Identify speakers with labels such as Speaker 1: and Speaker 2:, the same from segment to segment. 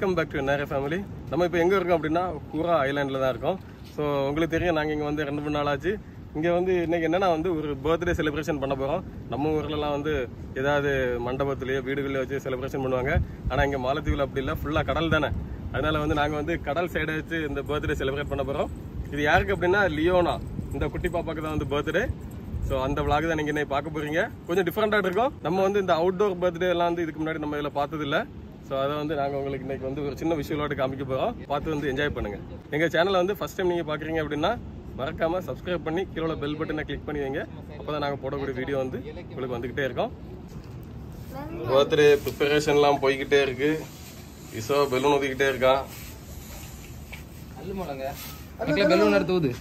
Speaker 1: Welcome back to நேர family நம்ம இப்போ எங்கே இருக்கோம் அப்படின்னா கூரா ஐலாண்டில் தான் இருக்கோம் ஸோ உங்களுக்கு தெரியும் நாங்கள் இங்கே வந்து ரெண்டு மூணு நாள் ஆச்சு இங்கே வந்து இன்னைக்கு என்னன்னா வந்து ஒரு பர்த்டே செலிப்ரேஷன் பண்ண போகிறோம் நம்ம ஊர்லலாம் வந்து ஏதாவது மண்டபத்துலேயோ வீடுகள்லையோ வச்சு செலிப்ரேஷன் பண்ணுவாங்க ஆனால் இங்கே மாலத்தீவில் அப்படி இல்லை ஃபுல்லாக கடல் தானே அதனால வந்து நாங்கள் வந்து கடல் சைடை வச்சு இந்த பர்த்டே செலிப்ரேட் பண்ண போகிறோம் இது யாருக்கு அப்படின்னா லியோனா இந்த குட்டி பாப்பாக்கு தான் வந்து பர்த்டே ஸோ அந்த vlog தான் நீங்கள் இன்னைக்கு பார்க்க போறீங்க கொஞ்சம் டிஃப்ரெண்டாக இருக்கும் நம்ம வந்து இந்த அவுட்டோர் பர்த்டே எல்லாம் வந்து இதுக்கு முன்னாடி நம்ம இதில் பார்த்தது இல்ல ஸோ அதை வந்து நாங்கள் உங்களுக்கு இன்னைக்கு வந்து ஒரு சின்ன விஷுவலோட காமிக்க போகிறோம் பார்த்து வந்து என்ஜாய் பண்ணுங்க எங்கள் சேனலை வந்து ஃபர்ஸ்ட் டைம் நீங்கள் பார்க்குறீங்க அப்படின்னா மறக்காம சப்ஸ்கிரைப் பண்ணி கீழே பெல் பட்டனை கிளிக் பண்ணி வைங்க அப்போ தான் நாங்கள் போடக்கூடிய வீடியோ வந்து உங்களுக்கு வந்துக்கிட்டே இருக்கோம் பர்த்டே ப்ரிப்பரேஷன்லாம் போய்கிட்டே இருக்கு இசோ பெலூன் ஊதிக்கிட்டே இருக்கான்
Speaker 2: அல்லு முழங்க அதுக்குள்ள பெலூன் எடுத்து ஊது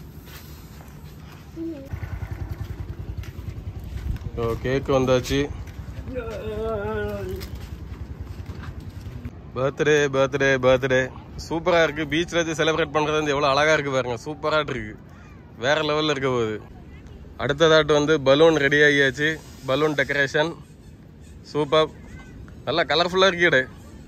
Speaker 1: ஸோ கேக் வந்தாச்சு பர்த்டே பர்த்டே பர்த்டே சூப்பராக இருக்கு பீச்சில் வச்சு செலிப்ரேட் பண்ணுறது வந்து எவ்வளோ அழகாக இருக்கு பாருங்க சூப்பராக இருக்கு வேற லெவலில் இருக்க போகுது அடுத்ததாட்டு வந்து பலூன் ரெடி ஆகியாச்சு பலூன் டெக்கரேஷன் சூப்பர் நல்லா கலர்ஃபுல்லாக இருக்கீடு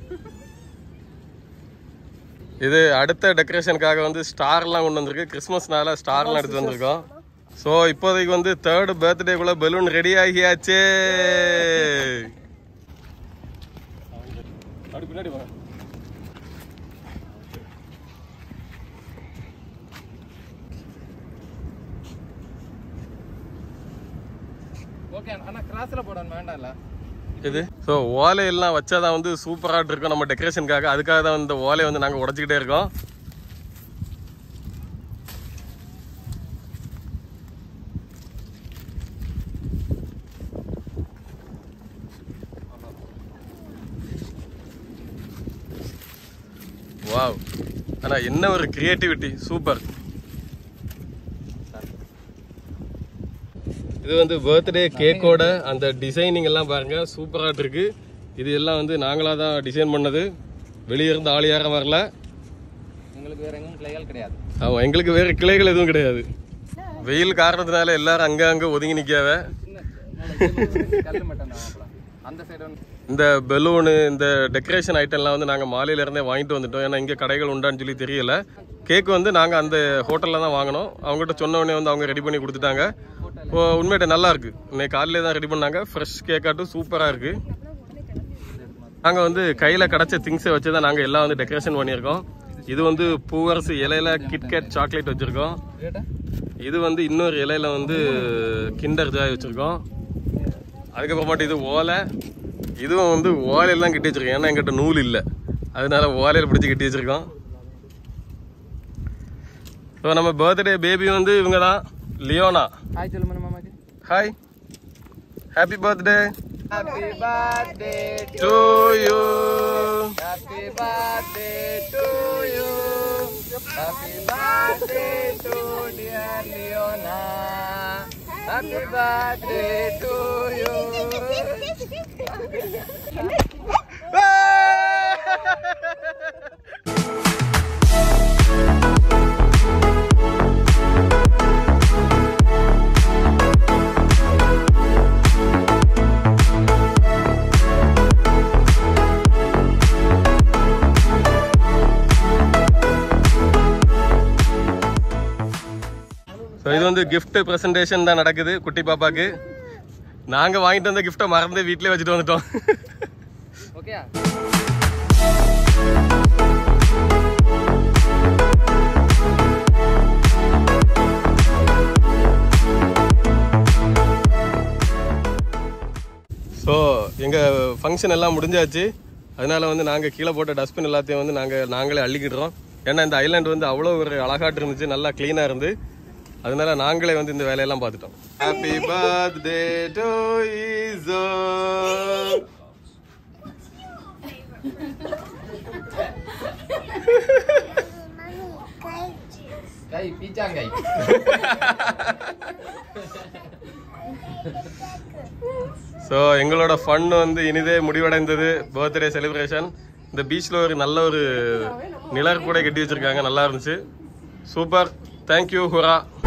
Speaker 1: இது அடுத்த டெக்கரேஷனுக்காக வந்து ஸ்டார்லாம் கொண்டு வந்திருக்கு கிறிஸ்மஸ்னால ஸ்டார்லாம் எடுத்து வந்திருக்கோம் ஸோ இப்போதைக்கு வந்து தேர்ட் பர்த்டேக்குள்ள பலூன் ரெடி ஆகியாச்சு அப்படி பின்னாடி வாங்க
Speaker 2: ஓகே ஆனா கிராஸ்ல போடணும் வேண்டாம்ல
Speaker 1: இது ஸோ ஓலையெல்லாம் வச்சாதான் வந்து சூப்பராக இருக்கும் நம்ம டெக்கரேஷனுக்காக அதுக்காக தான் இந்த ஓலையை வந்து நாங்கள் உடச்சிக்கிட்டே இருக்கோம் வாவ் ஆனா என்ன ஒரு கிரியேட்டிவிட்டி சூப்பர் இது வந்து பர்த்டே கேக்கோட அந்த டிசைனிங் எல்லாம் பாருங்க சூப்பராக இருக்கு இது எல்லாம் வந்து நாங்களாக தான் டிசைன் பண்ணது வெளியே இருந்து ஆள் யாரும் வரல
Speaker 2: எங்களுக்கு வேற எங்கும் கிளைகள் கிடையாது
Speaker 1: ஆமாம் எங்களுக்கு வேறு கிளைகள் எதுவும் கிடையாது வெயில் காரணத்தினால எல்லாரும் அங்க அங்க ஒதுங்கி நிற்காவ
Speaker 2: சின்ன கல்லு மட்டும் தான் மாப்பிள. அந்த சைடு வந்து
Speaker 1: இந்த பெலூனு இந்த டெக்கரேஷன் ஐட்டம்லாம் வந்து நாங்கள் மாலையில இருந்தே வாங்கிட்டு வந்துட்டோம் ஏன்னா இங்கே கடைகள் உண்டான்னு சொல்லி தெரியல கேக் வந்து நாங்கள் அந்த ஹோட்டலில் தான் வாங்கினோம் அவங்ககிட்ட சொன்ன உடனே வந்து அவங்க ரெடி பண்ணி கொடுத்துட்டாங்க ஓ உண்மையிட்ட நல்லா இருக்கு இன்னைக்கு காலையிலே தான் ரெடி பண்ணாங்க ஃப்ரெஷ் கேக்காட்டும் சூப்பராக இருக்கு நாங்கள் வந்து கையில் கிடச்ச திங்ஸை வச்சு தான் நாங்கள் எல்லாம் வந்து டெக்கரேஷன் பண்ணியிருக்கோம் இது வந்து பூவரசு இலையில கிட்கேட் சாக்லேட் வச்சுருக்கோம்
Speaker 2: ரேட்டா
Speaker 1: இது வந்து இன்னொரு இலையில வந்து கிண்டர் ஜாய் வச்சிருக்கோம் அதுக்கப்புறமாட்டு இது ஓலை இதுவும் வந்து ஓலையெல்லாம் கட்டி வச்சிருக்கோம் ஏன்னா எங்கிட்ட நூல் இல்லை அதனால ஓலையில பிடிச்சி கட்டி வச்சிருக்கோம் ஸோ நம்ம பர்த்டே பேபி வந்து இவங்க தான் லியோனா
Speaker 2: ஹாய் சொல்லு மனு மாமாக்கு
Speaker 1: hi happy birthday
Speaker 2: happy birthday
Speaker 1: to you
Speaker 2: happy birthday to you happy birthday to dear Leona happy birthday to you
Speaker 1: so இது வந்து gift ப்ரெசன்டேஷன் தான் நடக்குது குட்டி பாப்பாக்கு நாங்கள் வாங்கிட்டு வந்த கிஃப்ட்டை மறந்து வீட்டிலே வச்சுட்டு வந்துட்டோம்
Speaker 2: ஓகே
Speaker 1: ஸோ எங்கள் ஃபங்க்ஷன் எல்லாம் முடிஞ்சாச்சு அதனால வந்து நாங்கள் கீழே போட்ட டஸ்ட்பின் எல்லாத்தையும் வந்து நாங்கள் நாங்களே அள்ளிக்கிடுறோம் ஏன்னா இந்த ஐலாண்ட் வந்து அவ்வளோ ஒரு அழகாட்டு இருந்துச்சு நல்லா க்ளீனாக இருந்து அதனால நாங்களே வந்து இந்த வேலையெல்லாம் பார்த்துட்டோம் ஹாப்பி பர்த்டே டு ஈசோ
Speaker 2: கை பீச்சாங்கை
Speaker 1: ஸோ எங்களோட ஃபன் வந்து இனிதே முடிவடைந்தது பர்த்டே செலிப்ரேஷன் இந்த பீச்சில் ஒரு நல்ல ஒரு நிழற் கூட கட்டி வச்சிருக்காங்க நல்லா இருந்துச்சு சூப்பர் தேங்க்யூ ஹுரா